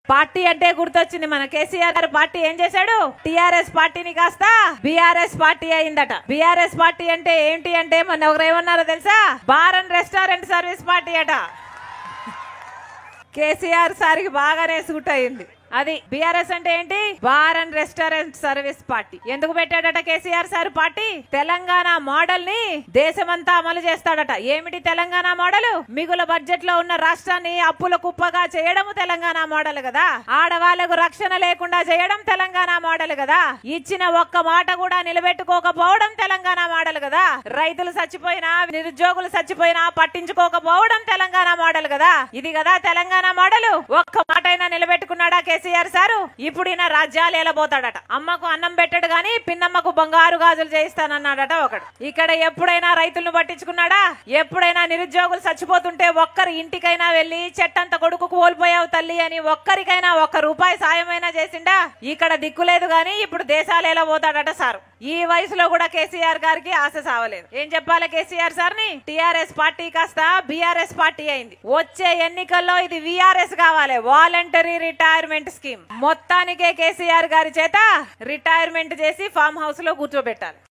party అంటే గుర్తొచ్చింది మన కేసీఆర్ గారు పార్టీ ఏం చేశాడు టిఆర్ఎస్ పార్టీని కాస్త బీఆర్ఎస్ పార్టీ అయిందట బీఆర్ఎస్ పార్టీ అంటే ఏంటి అంటే మన ఒకరు ఏమన్నారో తెలుసా bar and restaurant service party అట కేసీఆర్ సార్కి బాగానే సూట్ అయింది అది బీఆర్ఎస్ అంటే ఏంటి bar and restaurant service party ఎందుకు పెట్టాడట KCR sir party Telangana model ని దేశమంతా అమలు చేస్తాడట ఏమిటి తెలంగాణ మోడల్ మిగుల బడ్జెట్ లో ఉన్న రాష్ట్రాన్ని అప్పుల కుప్పగా చేయడం తెలంగాణ మోడల్ కదా ఆడవాళ్లకు రక్షణ లేకుండా చేయడం తెలంగాణ మోడల్ కదా ఇచ్చిన ఒక్క మాట కూడా నిలబెట్టుకోకపోవడం తెలంగాణ మోడల్ కదా రైతులు చచ్చిపోయినా నిరుద్యోగులు చచ్చిపోయినా పట్టించుకోకపోవడం తెలంగాణ మోడల్ కదా ఇది కదా తెలంగాణ మోడల్ ఒక్క మాట అయినా నిలబెట్టుకున్నాడా కేసీఆర్ సారు ఇప్పుడు ఈయన రాజ్యాలు ఏలబోతాడట అమ్మకు అన్నం పెట్టాడు గాని పిన్నమ్మకు బంగారు గాజులు చేయిస్తానన్నాడట ఒకడు ఇక్కడ ఎప్పుడైనా రైతులను పట్టించుకున్నాడా ఎప్పుడైనా నిరుద్యోగులు చచ్చిపోతుంటే ఒక్కరి ఇంటికైనా వెళ్లి చెట్టంత కొడుకు కోల్పోయావు తల్లి అని ఒక్కరికైనా ఒక్క రూపాయి సాయమైనా చేసిండా ఇక్కడ దిక్కులేదు గాని ఇప్పుడు దేశాలు ఎలా పోతాడట సారు ఈ వయసులో కూడా కేసీఆర్ గారికి ఆశ సావలేదు ఏం చెప్పాలి కేసీఆర్ సార్ ని టిఆర్ఎస్ పార్టీ కాస్త బీఆర్ఎస్ పార్టీ అయింది వచ్చే ఎన్నికల్లో ఇది విఆర్ఎస్ కావాలి వాలంటరీ రిటైర్మెంట్ స్కీమ్ మొత్తానికే కేసీఆర్ గారి చేత రిటైర్మెంట్ చేసి ఫామ్ హౌస్ లో కూర్చోబెట్టాలి